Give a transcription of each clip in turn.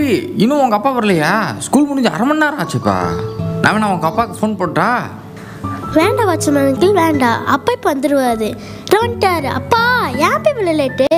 இன்னும் உங்கள் அப்பா வரலையா ஸ்கூல் முடிஞ்சு அரை மணி நேரம் ஆச்சுப்பா நான் வேணா உங்கள் அப்பாவுக்கு ஃபோன் போட்டா வேண்டாம் வாட்ச்மேன் அங்கிள் வேண்டாம் அப்பா இப்போ வந்துடுவாரு வந்துட்டாரு அப்பா ஏன் போய் இவ்வளோ லேட்டு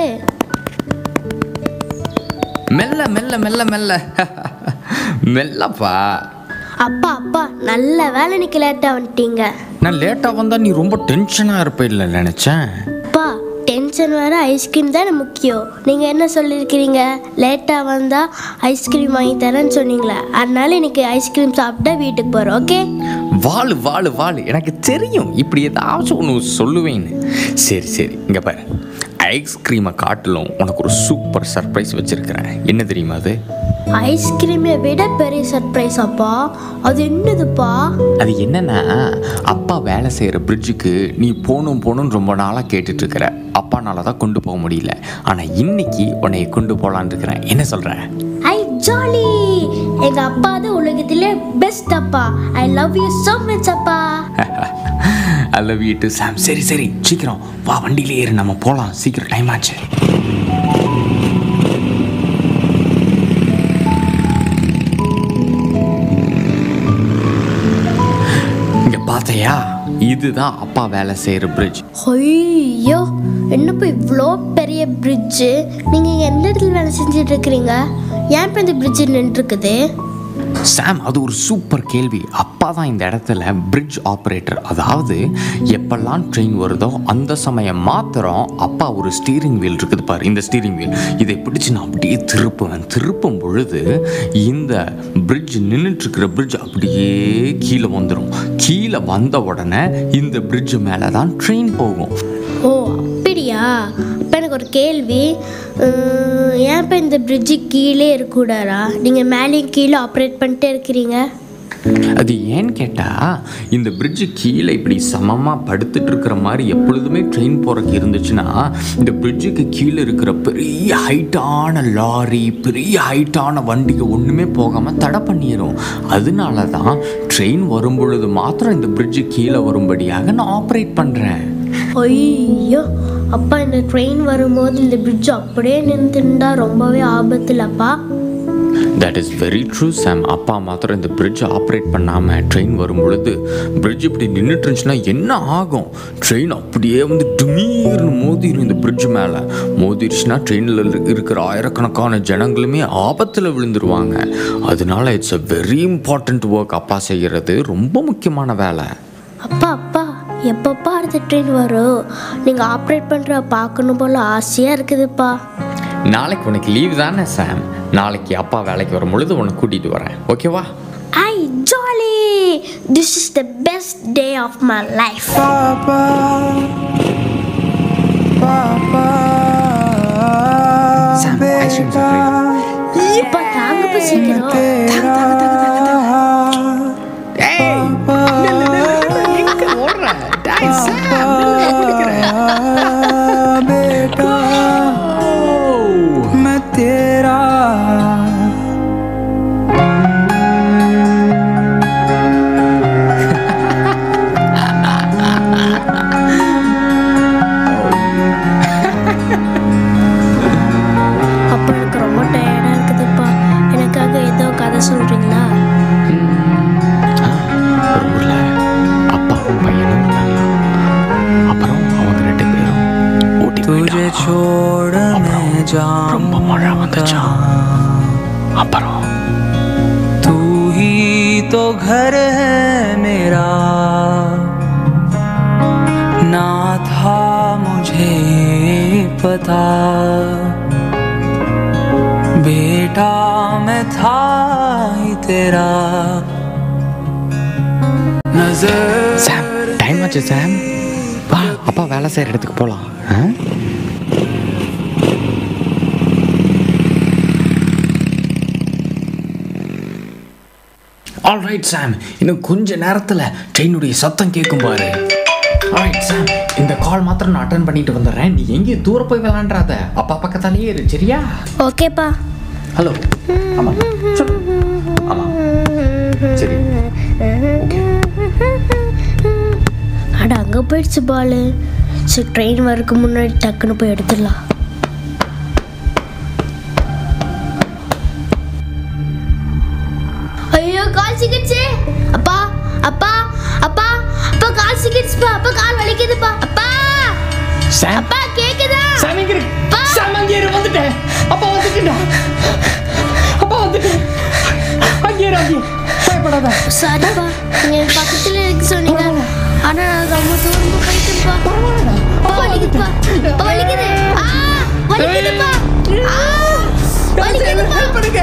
மெல்ல மெல்ல மெல்ல மெல்ல மெல்லப்பா அப்பா அப்பா நல்ல வேலை இன்னைக்கு லேட்டாக வந்துட்டீங்க நான் லேட்டாக வந்தால் நீ ரொம்ப டென்ஷனாக இருப்ப இல்லை நினச்சேன் அப்பா டென்ஷன் வேற ஐஸ்கிரீம் தானே முக்கியம் நீங்கள் என்ன சொல்லியிருக்கிறீங்க லேட்டாக வந்தால் ஐஸ்கிரீம் வாங்கி தரேன்னு சொன்னீங்களே அதனால இன்னைக்கு ஐஸ்கிரீம் சாப்பிட்டா வீட்டுக்கு போகிறோம் ஓகே வாழு வாழு வாழு எனக்கு தெரியும் இப்படி ஏதாச்சும் ஒன்று சொல்லுவேன்னு சரி சரி இங்கே பாரு ஐஸ்கிரீமை காட்டிலும் உனக்கு ஒரு சூப்பர் சர்ப்ரைஸ் வச்சுருக்கிறேன் என்ன தெரியுமா அது ஐஸ்கிரீமை விட பெரிய சர்ப்ரைஸ் அப்பா அது என்னதுப்பா அது என்னன்னா அப்பா வேலை செய்கிற பிரிட்ஜுக்கு நீ போகணும் போகணும்னு ரொம்ப நாளாக கேட்டுட்டு இருக்கிற அப்பானால தான் கொண்டு போக முடியல ஆனால் இன்னைக்கு உன்னை கொண்டு போகலான்னு இருக்கிறேன் என்ன சொல்கிறேன் ஐ ஜாலி எங்கள் அப்பா தான் உலகத்திலே பெஸ்ட் அப்பா I love you so much அப்பா I love you too Sam சரி சரி சீக்கிரம் வா வண்டியிலே ஏறு நம்ம போகலாம் சீக்கிரம் டைம் ஆச்சு இங்க பார்த்தையா இதுதான் அப்பா வேலை செய்கிற பிரிட்ஜ் ஐயோ என்னப்பா இவ்வளோ பெரிய பிரிட்ஜு நீங்கள் எந்த இடத்துல வேலை செஞ்சுட்டு இருக்கிறீங்க ஏன் இப்போ இந்த பிரிட்ஜ் நின்றுருக்குது சாம் அது ஒரு சூப்பர் கேள்வி அப்பா தான் இந்த இடத்துல பிரிட்ஜ் ஆப்ரேட்டர் அதாவது எப்பெல்லாம் ட்ரெயின் வருதோ அந்த சமயம் மாத்திரம் அப்பா ஒரு ஸ்டீரிங் வீல் இருக்குது பாரு இந்த ஸ்டீரிங் வீல் இதை பிடிச்சு நான் அப்படியே திருப்புவேன் திருப்பும் பொழுது இந்த பிரிட்ஜ் நின்றுட்டு இருக்கிற பிரிட்ஜ் அப்படியே கீழே வந்துடும் கீழே வந்த உடனே இந்த பிரிட்ஜ் மேலே தான் ட்ரெயின் போகும் ஓ அப்படியா இப்போ எனக்கு ஒரு கேள்வி உம், ஏன் இப்போ இந்த பிரிட்ஜு கீழே இருக்கக்கூடாதா நீங்கள் மேலேயும் கீழே ஆப்ரேட் பண்ணிட்டே இருக்கிறீங்க அது ஏன்னு கேட்டால் இந்த பிரிட்ஜு கீழே இப்படி சமமாக படுத்துட்டு இருக்கிற மாதிரி எப்பொழுதுமே ட்ரெயின் போகிறக்கு இருந்துச்சுன்னா இந்த பிரிட்ஜுக்கு கீழே இருக்கிற பெரிய ஹைட்டான லாரி பெரிய ஹைட்டான வண்டிக்கு ஒன்றுமே போகாமல் தடை பண்ணிடும் அதனால தான் ட்ரெயின் வரும் பொழுது மாத்திரம் இந்த பிரிட்ஜு கீழே வரும்படியாக நான் ஆப்ரேட் பண்ணுறேன் ஐயோ அப்பா இந்த ட்ரெயின் வரும்போது இந்த பிரிட்ஜ் அப்படியே நின்றுட்டா ரொம்பவே ஆபத்து இல்லப்பா that is very true Sam அப்பா மாத்திரம் இந்த பிரிட்ஜ் ஆப்ரேட் பண்ணாமல் ட்ரெயின் வரும் பொழுது பிரிட்ஜ் இப்படி நின்றுட்டு இருந்துச்சுன்னா என்ன ஆகும் ட்ரெயின் அப்படியே வந்து டுமீர்னு மோதிரும் இந்த பிரிட்ஜ் மேலே மோதிருச்சுன்னா ட்ரெயினில் இருக்கிற ஆயிரக்கணக்கான ஜனங்களுமே ஆபத்தில் விழுந்துருவாங்க அதனால it's a very important work அப்பா செய்கிறது ரொம்ப முக்கியமான வேலை அப்பா அப்பா எப்பப்பா அடுத்த ட்ரெயின் வரும் நீங்கள் ஆப்ரேட் பண்ணுற பார்க்கணும் போல ஆசையாக இருக்குதுப்பா நாளைக்கு உனக்கு லீவ் தானே சாம் நாளைக்கு அப்பா வேலைக்கு வரும் பொழுது உன்னை கூட்டிகிட்டு வரேன் ஓகேவா ஐ jolly this is the best day of my life Sam ice cream சாப்பிட்றீங்க அப்பா தாங்கப்பா சீக்கிரம் ஏய் நில்லு, நில்லு, நில்லு. எங்க ஓடுற? டேய், சாம், நில்லு, பிடிக்கிறேன். बेटा ஓ. मैं तेरा அப்பா எனக்கு ரொம்ப டயர்டாக இருக்குதுப்பா எனக்காக ஏதோ கதை சொல்கிறீங்களா ஆ, ஒரு ஊர்ல அப்பாவும் பையனும் இருந்தாங்க அப்புறம் அவங்க ரெண்டு பேரும் ஊட்டி तुझे போயிட்டாங்க. छोड़ मैं ரொம்ப மழை வந்துச்சா जाऊंगा அப்புறம் तू ही तो घर है मेरा ना था मुझे पता बेटा मैं था ही तेरा नजर சாம் டைம் ஆச்சு சாம் வா அப்பா வேலை செய்கிற இடத்துக்கு போகலாம் ஆல்ரைட் சாம் இன்னும் கொஞ்ச நேரத்தில் ட்ரெயினுடைய சத்தம் கேட்கும் பாரு ஆல்ரைட் சாம் இந்த கால் மாத்திரம் நான் அட்டன் பண்ணிட்டு வந்துடுறேன் நீ எங்கேயும் தூர போய் விளாண்டாத அப்பா பக்கத்தாலேயே இரு சரியா ஓகேப்பா ஹலோ ஆமாம் சொல்லு ஆமாம் சரி ஓகே அட அங்கே போயிடுச்சு பாலு சரி ட்ரெயின் வரக்கு முன்னாடி டக்குன்னு போய் எடுத்துடலாம் கால் சிக்கிடுச்சு அப்பா அப்பா அப்பா அப்பா கால் சிக்கிடுச்சுப்பா அப்பா கால் வலிக்குதுப்பா அப்பா சாம் அப்பா கேக்குதா சாம் இங்க இருக்கு பா. சாம் அங்கே இரு வந்துட்டேன் அப்பா வந்துட்டேன்டா அப்பா வந்துட்டேன் அங்கே இரு அங்கே பயப்படாத சாரிப்பா நீங்க என் பக்கத்துல இருக்க சொன்னீங்க ஆனா நான் ரொம்ப தூரமா போயிட்டேன்ப்பா அப்பா வலிக்குதுப்பா அப்பா வலிக்குது ஆ வலிக்குதுப்பா ஆ வலிக்குதுப்பா ஹெல்ப் பண்ணுங்க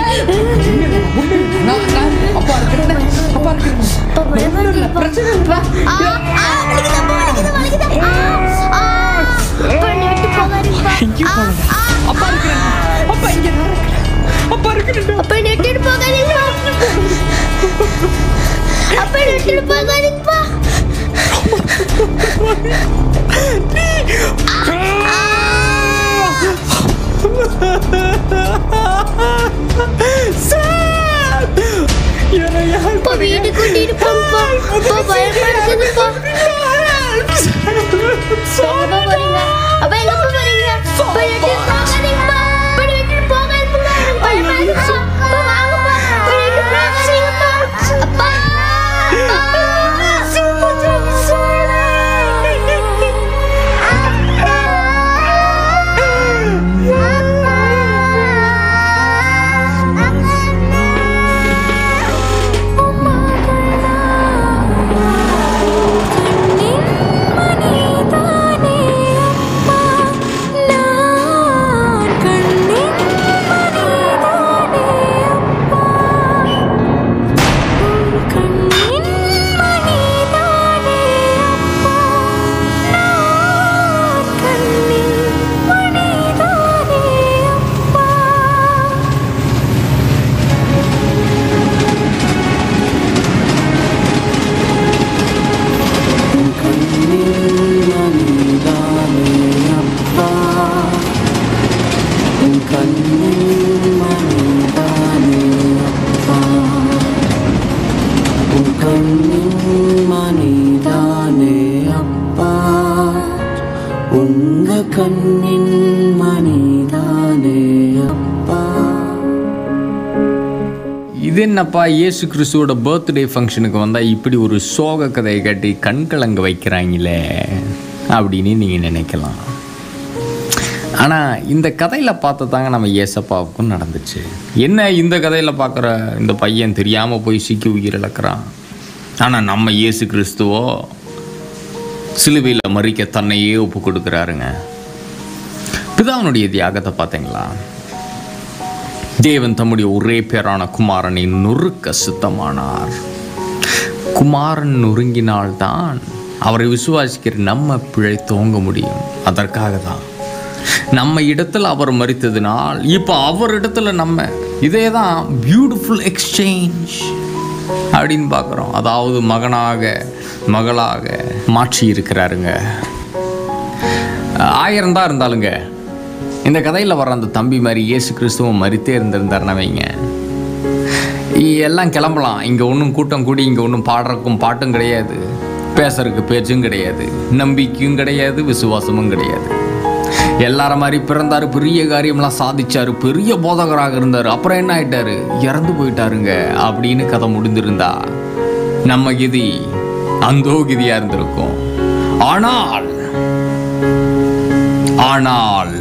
நான் நான் அப்பா இருக்கிறேன் அப்பா இருக்கிறேன் அப்பா பயமா இருக்குப்பா பிரச்சனை இல்ல ஆ ஆ வலிக்குது அப்பா வலிக்குது வலிக்குது ஆ ஆ அப்பா என்னை விட்டு போகாதீங்கப்பா எங்கேயும் ஆ, போகல. ஆ, அப்பா இருக்கிறேன் அப்பா இங்க நான் இருக்கிறேன் அப்பா இருக்கிறேன் அப்பா என்னை விட்டுட்டு போகாதீங்கப்பா அப்பா என்னை விட்டுட்டு போகாதீங்கப்பா அப்பா வீடு கூட்டிட்டு போங்கப்பா அப்பா பயமா இருக்குதுப்பா எங்கப்பா போறீங்க அப்பா எங்கப்பா போறீங்க அப்பா என்னை விட்டுட்டு போகாதீங்கப்பா அப்பா என்னை விட்டுட்டு போகாதீங்கப்பா எனக்கு பயமா இருக்குப்பா அப்பா வாங்கப்பா அப்பா என்னை விட்டுட்டு போகாதீங்கப்பா அப்பா மணிதானே அப்பா உங்க கண்ணின் மணிதானே அப்பா இது என்னப்பா இயேசு கிறிஸ்துவோட பர்த்டே ஃபங்க்ஷனுக்கு வந்தால் இப்படி ஒரு சோக கதையை கட்டி கண் கலங்க வைக்கிறாங்களே அப்படின்னு நீங்கள் நினைக்கலாம் ஆனால் இந்த கதையில் பார்த்து தாங்க நம்ம ஏசப்பாவுக்கும் நடந்துச்சு என்ன இந்த கதையில் பார்க்குற இந்த பையன் தெரியாமல் போய் சிக்கி உயிர் இழக்கிறான் ஆனால் நம்ம இயேசு கிறிஸ்துவோ சிலுவையில் மறிக்க தன்னையே ஒப்பு கொடுக்குறாருங்க பிதாவனுடைய தியாகத்தை பார்த்தீங்களா தேவன் தம்முடைய ஒரே பேரான குமாரனை நொறுக்க சுத்தமானார் குமாரன் நொறுங்கினால்தான் அவரை விசுவாசிக்கிற நம்ம பிழை தோங்க முடியும் அதற்காக தான் நம்ம இடத்துல அவர் மறித்ததினால் இப்போ அவர் இடத்துல நம்ம இதே தான் பியூட்டிஃபுல் எக்ஸ்சேஞ்ச் அப்படின்னு பார்க்குறோம் அதாவது மகனாக மகளாக மாற்றி இருக்கிறாருங்க ஆயிரம் தான் இருந்தாலுங்க இந்த கதையில் வர அந்த தம்பி மாதிரி இயேசு கிறிஸ்துவும் மறித்தே இருந்திருந்தாருன்னா வைங்க இ- எல்லாம் கிளம்பலாம் இங்கே ஒன்றும் கூட்டம் கூடி இங்கே ஒன்றும் பாடுறதுக்கும் பாட்டும் கிடையாது பேசுறதுக்கு பேச்சும் கிடையாது நம்பிக்கையும் கிடையாது விசுவாசமும் கிடையாது எல்லார மாதிரி பிறந்தாரு பெரிய காரியம்லாம் சாதிச்சாரு பெரிய போதகராக இருந்தார் அப்புறம் என்ன ஆயிட்டாரு இறந்து போயிட்டாருங்க அப்படின்னு கதை முடிந்திருந்தா நம்ம கிதி அந்தோ கிதியா இருந்திருக்கும் ஆனால் ஆனால்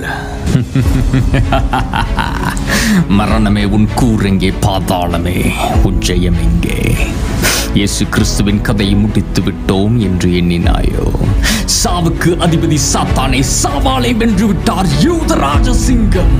மரணமே உன் கூரெங்கே பாதாளமே உன் ஜெயம் எங்கே இயேசு கிறிஸ்துவின் கதையை முடித்து விட்டோம் என்று எண்ணினாயோ சாவுக்கு அதிபதி சாத்தானை சாவாலை வென்று விட்டார் யூதராஜ சிங்கம்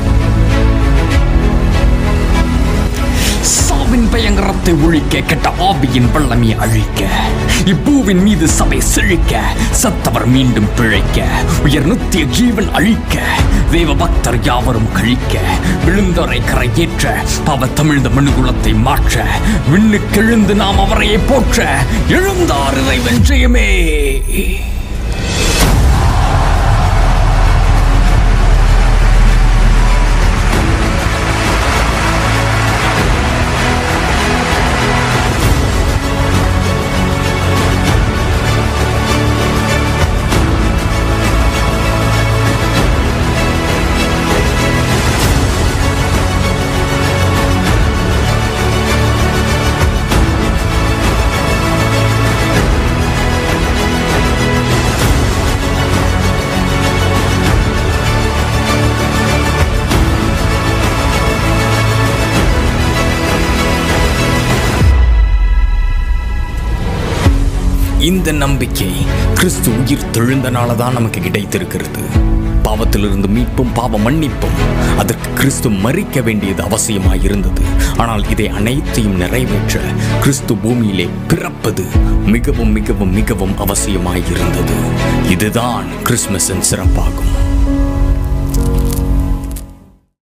சாவின் பயங்கரத்தை ஒழிக்க கெட்ட ஆவியின் வல்லமையை அழிக்க இப்பூவின் மீது சபை செழிக்க சத்தவர் மீண்டும் பிழைக்க உயர் நித்திய ஜீவன் அழிக்க தேவ பக்தர் யாவரும் கழிக்க விழுந்தோரை கரையேற்ற பாவ தமிழ்ந்த மனுகுலத்தை மாற்ற விண்ணுக்கெழுந்து நாம் அவரையே போற்ற எழுந்தார் இறைவன் ஜெயமே இந்த நம்பிக்கை கிறிஸ்து உயிர் தெழுந்தனால தான் நமக்கு கிடைத்திருக்கிறது பாவத்திலிருந்து மீட்பும் பாவ மன்னிப்பும் அதற்கு கிறிஸ்து மறிக்க வேண்டியது அவசியமாய் இருந்தது ஆனால் இதை அனைத்தையும் நிறைவேற்ற கிறிஸ்து பூமியிலே பிறப்பது மிகவும் மிகவும் மிகவும் அவசியமாய் இருந்தது இதுதான் கிறிஸ்மஸின் சிறப்பாகும்